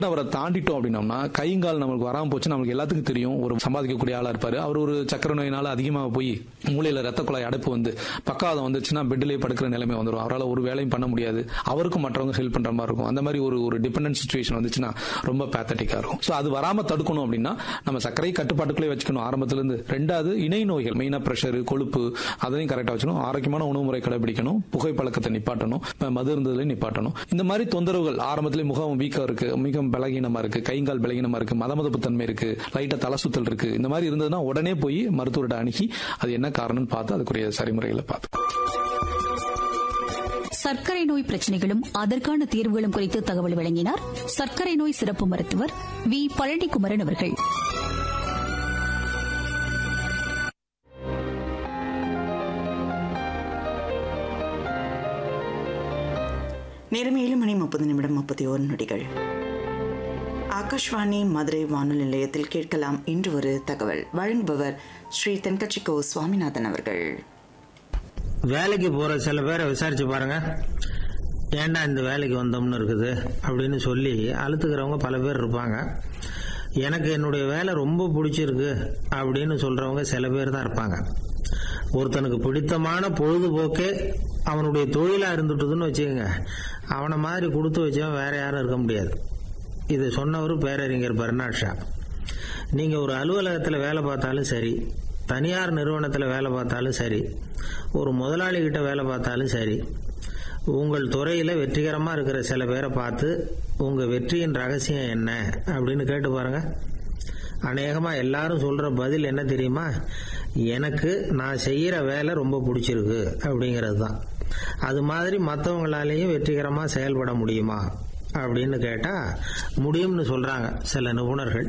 அவரை தாண்டிட்டோம் அப்படின்னோம்னா கைங்கால் நம்மளுக்கு வராம போச்சு நம்மளுக்கு எல்லாத்துக்கும் தெரியும் ஒரு சம்பாதிக்கக்கூடிய ஆளா இருப்பாரு அவர் ஒரு சக்கர நோயினால அதிகமாக போய் மூளையில ரத்த குழாய் அடைப்பு வந்து பக்காவதம் வந்துச்சுன்னா பெட்லேயே படுக்கிற நிலைமை வந்துடும் அவரால் ஒரு வேலையும் பண்ண முடியாது அவருக்கும் மற்றவங்க ஹெல்ப் பண்ற மாதிரி இருக்கும் அந்த மாதிரி ஒரு ஒரு டிபெண்டன்ட் சுச்சுவேஷன் வந்துச்சுன்னா ரொம்ப பேத்தட்டிக்கா இருக்கும் ஸோ அது வராம தடுக்கணும் அப்படின்னா நம்ம சர்க்கரை கட்டுப்பாட்டுக்குள்ளே வச்சுக்கணும் ஆரம்பத்துல இருந்து ரெண்டாவது இணை நோய்கள் மெயினா பிரஷர் கொழுப்பு அதையும் கரெக்டா வச்சுக்கணும் ஆரோக்கியமான உணவு முறை கடைபிடிக்கணும் புகைப்பழக்கத்தை நிப்பாட்டணும் இப்ப மது இருந்ததுலையும் நிப்பாட்டணும் இந்த மாதிரி தொந்தரவுகள் ஆரம்பத்திலே முகம் வீக்கம் இருக்கு மிகவும் பலகீனமா இருக்கு கைங்கால் பலகீனமா இருக்கு மதமதப்பு தன்மை இருக்கு லைட்டா தலை சுத்தல் இருக்கு இந்த மாதிரி இருந்ததுன்னா உடனே போய் மருத்துவர்கிட்ட அணுகி அது என்ன காரணம்னு பார்த்து அதுக்குரிய சரிமுறைகளை பார்த்து சர்க்கரை நோய் பிரச்சனைகளும் அதற்கான தீர்வுகளும் குறித்து தகவல் வழங்கினார் சர்க்கரை நோய் சிறப்பு மருத்துவர் வி பழனிக்குமரன் அவர்கள் நேரம் ஏழு மணி முப்பது நிமிடம் முப்பத்தி ஓரு நொடிகள் ஆகாஷ்வாணி மதுரை வானொலி நிலையத்தில் கேட்கலாம் இன்று ஒரு தகவல் வழங்குபவர் ஸ்ரீ தென்கட்சிக்கோ சுவாமிநாதன் அவர்கள் வேலைக்கு போற சில பேரை விசாரிச்சு பாருங்க ஏன்டா இந்த வேலைக்கு வந்தோம்னு இருக்குது அப்படின்னு சொல்லி அழுத்துக்கிறவங்க பல பேர் இருப்பாங்க எனக்கு என்னுடைய வேலை ரொம்ப பிடிச்சிருக்கு அப்படின்னு சொல்றவங்க சில பேர் தான் இருப்பாங்க ஒருத்தனுக்கு பிடித்தமான பொழுதுபோக்கே அவனுடைய தொழிலா இருந்துட்டுதுன்னு வச்சுக்கோங்க அவனை மாதிரி கொடுத்து வச்சவன் வேற யாரும் இருக்க முடியாது இது சொன்னவர் பேரறிஞர் பெர்னாட் ஷா நீங்க ஒரு அலுவலகத்தில் வேலை பார்த்தாலும் சரி தனியார் நிறுவனத்தில் வேலை பார்த்தாலும் சரி ஒரு முதலாளி கிட்ட வேலை பார்த்தாலும் சரி உங்கள் துறையில வெற்றிகரமா இருக்கிற சில பேரை பார்த்து உங்க வெற்றியின் ரகசியம் என்ன அப்படின்னு கேட்டு பாருங்க அநேகமா எல்லாரும் சொல்ற பதில் என்ன தெரியுமா எனக்கு நான் செய்யற வேலை ரொம்ப பிடிச்சிருக்கு அப்படிங்கிறது தான் அது மாதிரி மற்றவங்களாலேயும் வெற்றிகரமா செயல்பட முடியுமா அப்படின்னு கேட்டா முடியும்னு சொல்றாங்க சில நிபுணர்கள்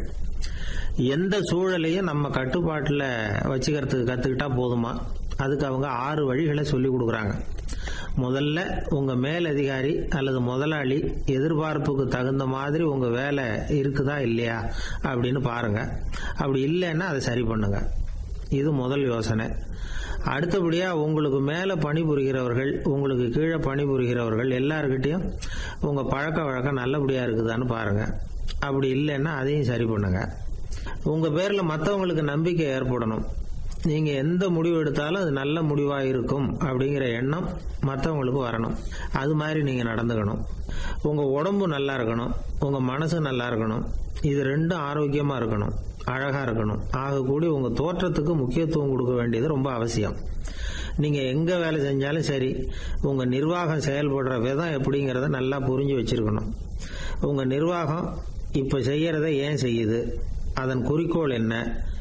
எந்த சூழலையும் நம்ம கட்டுப்பாட்டில் வச்சுக்கிறதுக்கு கற்றுக்கிட்டா போதுமா அதுக்கு அவங்க ஆறு வழிகளை சொல்லி கொடுக்குறாங்க முதல்ல உங்க மேலதிகாரி அல்லது முதலாளி எதிர்பார்ப்புக்கு தகுந்த மாதிரி உங்க வேலை இருக்குதா இல்லையா அப்படின்னு பாருங்க அப்படி இல்லைன்னா அதை சரி பண்ணுங்க இது முதல் யோசனை அடுத்தபடியா உங்களுக்கு மேல பணிபுரிகிறவர்கள் உங்களுக்கு கீழே பணிபுரிகிறவர்கள் எல்லார்கிட்டையும் உங்க பழக்க வழக்கம் நல்லபடியா இருக்குதான்னு பாருங்க அப்படி இல்லைன்னா அதையும் சரி பண்ணுங்க உங்க பேர்ல மற்றவங்களுக்கு நம்பிக்கை ஏற்படணும் நீங்க எந்த முடிவு எடுத்தாலும் அது நல்ல முடிவா இருக்கும் அப்படிங்கிற எண்ணம் மற்றவங்களுக்கு வரணும் அது மாதிரி நீங்க நடந்துக்கணும் உங்க உடம்பு நல்லா இருக்கணும் உங்க மனசு நல்லா இருக்கணும் இது ரெண்டும் ஆரோக்கியமா இருக்கணும் அழகா இருக்கணும் ஆகக்கூடி உங்க தோற்றத்துக்கு முக்கியத்துவம் கொடுக்க வேண்டியது ரொம்ப அவசியம் நீங்க எங்க வேலை செஞ்சாலும் சரி உங்க நிர்வாகம் செயல்படுற விதம் எப்படிங்கிறத நல்லா புரிஞ்சு வச்சிருக்கணும் உங்க நிர்வாகம் இப்ப செய்யறத ஏன் செய்யுது அதன் குறிக்கோள் என்ன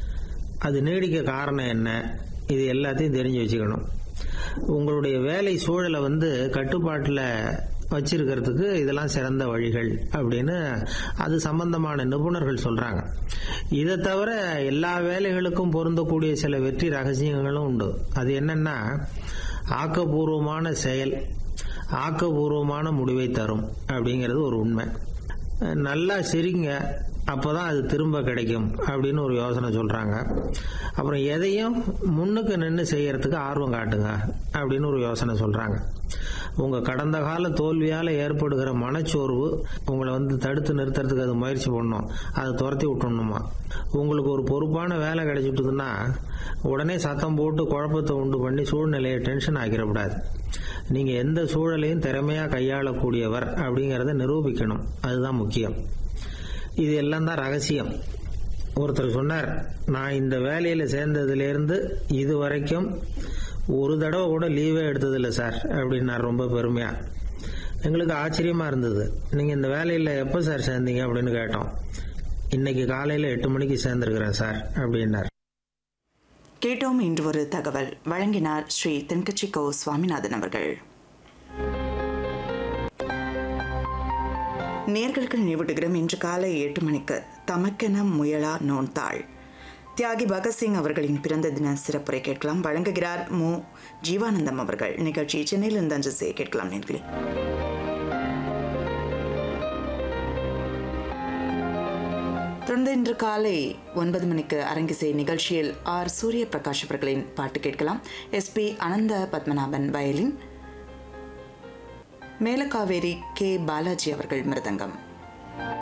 அது நீடிக்க காரணம் என்ன இது எல்லாத்தையும் தெரிஞ்சு வச்சுக்கணும் உங்களுடைய வேலை சூழலை வந்து கட்டுப்பாட்டில் வச்சிருக்கிறதுக்கு இதெல்லாம் சிறந்த வழிகள் அப்படின்னு அது சம்பந்தமான நிபுணர்கள் சொல்றாங்க இதை தவிர எல்லா வேலைகளுக்கும் பொருந்தக்கூடிய சில வெற்றி ரகசியங்களும் உண்டு அது என்னன்னா ஆக்கப்பூர்வமான செயல் ஆக்கப்பூர்வமான முடிவை தரும் அப்படிங்கிறது ஒரு உண்மை நல்லா சிரிங்க அப்பதான் அது திரும்ப கிடைக்கும் அப்படின்னு ஒரு யோசனை சொல்றாங்க அப்புறம் எதையும் முன்னுக்கு நின்று செய்யறதுக்கு ஆர்வம் காட்டுங்க அப்படின்னு ஒரு யோசனை சொல்றாங்க உங்க கடந்த கால தோல்வியால ஏற்படுகிற மனச்சோர்வு உங்களை வந்து தடுத்து நிறுத்துறதுக்கு அது முயற்சி பண்ணணும் அதை துரத்தி விட்டுணுமா உங்களுக்கு ஒரு பொறுப்பான வேலை கிடைச்சிட்டுதுன்னா உடனே சத்தம் போட்டு குழப்பத்தை உண்டு பண்ணி சூழ்நிலையை டென்ஷன் ஆக்கிடக்கூடாது நீங்க எந்த சூழலையும் திறமையா கையாளக்கூடியவர் அப்படிங்கறத நிரூபிக்கணும் அதுதான் முக்கியம் இது எல்லாம் தான் ரகசியம் ஒருத்தர் சொன்னார் நான் இந்த வேலையில சேர்ந்ததுலேருந்து இது வரைக்கும் ஒரு தடவை கூட லீவே எடுத்ததில்லை சார் அப்படின்னார் ரொம்ப பெருமையா எங்களுக்கு ஆச்சரியமா இருந்தது நீங்க இந்த வேலையில எப்போ சார் சேர்ந்தீங்க அப்படின்னு கேட்டோம் இன்னைக்கு காலையில எட்டு மணிக்கு சேர்ந்திருக்கிறேன் சார் அப்படின்னார் கேட்டோம் இன்று ஒரு தகவல் வழங்கினார் ஸ்ரீ தென்கட்சிக்கோ சுவாமிநாதன் அவர்கள் நேர்களுக்கு நினைவூட்டுகிறோம் இன்று காலை எட்டு மணிக்கு தமக்கென முயலா நோன்தாள் தியாகி பகத்சிங் அவர்களின் பிறந்த தின சிறப்புரை கேட்கலாம் வழங்குகிறார் மு ஜீவானந்தம் அவர்கள் நிகழ்ச்சி சென்னையிலிருந்து அஞ்சு செய்ய கேட்கலாம் நேர்களே தொடர்ந்து இன்று காலை ஒன்பது மணிக்கு அரங்கிசை நிகழ்ச்சியில் ஆர் சூரிய பிரகாஷ் அவர்களின் பாட்டு கேட்கலாம் SP Anantha Padmanabhan violin Melakaveri K Balaji அவர்கள் மிருதங்கம்